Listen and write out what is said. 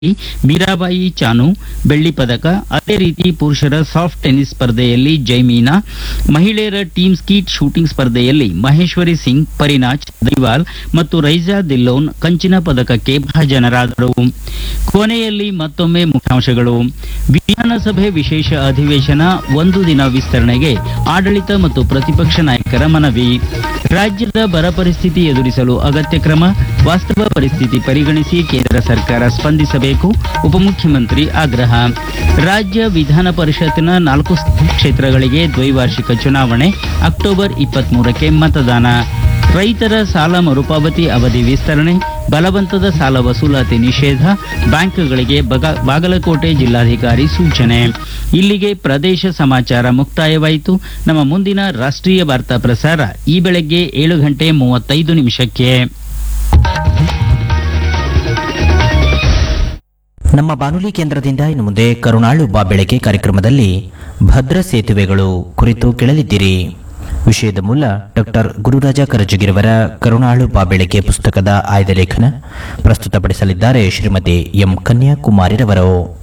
ಮೀರಾಬಾಯಿ ಚಾನು ಬೆಳ್ಳಿ ಪದಕ ಅದೇ ರೀತಿ ಪುರುಷರ ಸಾಫ್ಟ್ ಟೆನ್ನಿಸ್ ಸ್ಪರ್ಧೆಯಲ್ಲಿ ಜೈಮೀನಾ ಮಹಿಳೆಯರ ಟೀಮ್ ಸ್ಕೀಟ್ ಶೂಟಿಂಗ್ ಸ್ಪರ್ಧೆಯಲ್ಲಿ ಮಹೇಶ್ವರಿ ಸಿಂಗ್ ಪರಿನಾಚ್ ದೈವಾಲ್ ಮತ್ತು ರೈಜಾ ದಿಲ್ಲೋನ್ ಕಂಚಿನ ಪದಕಕ್ಕೆ ಭಾಜನರಾದರು ಕೊನೆಯಲ್ಲಿ ಮತ್ತೊಮ್ಮೆ ಮುಖ್ಯಾಂಶಗಳು ವಿಧಾನಸಭೆ ವಿಶೇಷ ಅಧಿವೇಶನ ಒಂದು ದಿನ ವಿಸ್ತರಣೆಗೆ ಆಡಳಿತ ಮತ್ತು ಪ್ರತಿಪಕ್ಷ ನಾಯಕರ ಮನವಿ ರಾಜ್ಯದ ಬರ ಪರಿಸ್ಥಿತಿ ಎದುರಿಸಲು ಅಗತ್ಯ ಕ್ರಮ ವಾಸ್ತವ ಪರಿಸ್ಥಿತಿ ಪರಿಗಣಿಸಿ ಕೇಂದ್ರ ಸರ್ಕಾರ ಸ್ಪಂದಿಸಬೇಕು ಉಪಮುಖ್ಯಮಂತ್ರಿ ಆಗ್ರಹ ರಾಜ್ಯ ವಿಧಾನ ಪರಿಷತ್ತಿನ ನಾಲ್ಕು ಕ್ಷೇತ್ರಗಳಿಗೆ ದ್ವೈವಾರ್ಷಿಕ ಚುನಾವಣೆ ಅಕ್ಟೋಬರ್ ಇಪ್ಪತ್ಮೂರಕ್ಕೆ ಮತದಾನ ರೈತರ ಸಾಲ ಮರುಪಾವತಿ ಅವಧಿ ವಿಸ್ತರಣೆ ಬಲವಂತದ ಸಾಲ ವಸೂಲಾತಿ ನಿಷೇಧ ಬ್ಯಾಂಕ್ಗಳಿಗೆ ಬಗ- ಬಾಗಲಕೋಟೆ ಜಿಲ್ಲಾಧಿಕಾರಿ ಸೂಚನೆ ಇಲ್ಲಿಗೆ ಪ್ರದೇಶ ಸಮಾಚಾರ ಮುಕ್ತಾಯವಾಯಿತು ನಮ್ಮ ಮುಂದಿನ ರಾಷ್ಟ್ರೀಯ ವಾರ್ತಾ ಪ್ರಸಾರ ಈ ಬೆಳಗ್ಗೆ ಏಳು ಗಂಟೆ ಮೂವತ್ತೈದು ನಿಮಿಷಕ್ಕೆ ನಮ್ಮ ಬಾನುಲಿ ಕೇಂದ್ರದಿಂದ ಇನ್ನು ಮುಂದೆ ಕರುಣಾಳು ಬಾ ಬೆಳಗ್ಗೆ ಕಾರ್ಯಕ್ರಮದಲ್ಲಿ ಭದ್ರ ಸೇತುವೆಗಳು ಕುರಿತು ಕೇಳಲಿದ್ದೀರಿ ವಿಷಯದ ಮೂಲ ಡಾಕ್ಟರ್ ಗುರುರಾಜ ಕರಜಗಿರವರ ಕರುಣಾಳು ಬಾ ಬೆಳಗ್ಗೆ ಪುಸ್ತಕದ ಆಯ್ದ ಲೇಖನ ಪ್ರಸ್ತುತಪಡಿಸಲಿದ್ದಾರೆ ಶ್ರೀಮತಿ ಎಂ ಕನ್ಯಾಕುಮಾರಿರವರು